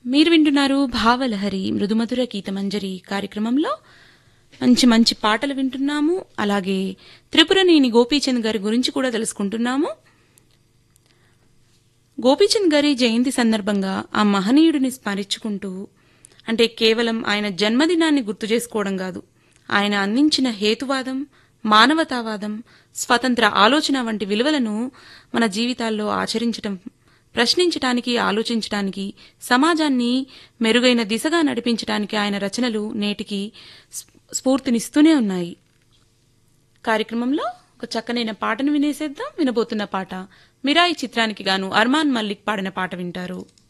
మీరు వింటున్నారు భావలహరి మృదుమధుర గీతమంజరి కార్యక్రమంలో మంచి మంచి పాటలు వింటున్నాము అలాగే త్రిపురనేని గోపీచంద్ గారి గురించి కూడా తెలుసుకుంటున్నాము గోపీచంద్ గారి జయంతి సందర్భంగా ఆ మహనీయుడిని స్మరించుకుంటూ అంటే కేవలం ఆయన జన్మదినాన్ని గుర్తు చేసుకోవడం కాదు ఆయన అందించిన హేతువాదం మానవతావాదం స్వతంత్ర ఆలోచన వంటి విలువలను మన జీవితాల్లో ఆచరించటం ప్రశ్నించటానికి ఆలోచించటానికి సమాజాన్ని మెరుగైన దిశగా నడిపించటానికి ఆయన రచనలు నేటికి స్ఫూ- స్ఫూర్తినిస్తూనే ఉన్నాయి కార్యక్రమంలో ఒక చక్కనైన పాటను వినేసేద్దాం వినబోతున్న పాట మిరాయి చిత్రానికి గాను అర్మాన్ మల్లిక్ పాడిన పాట వింటారు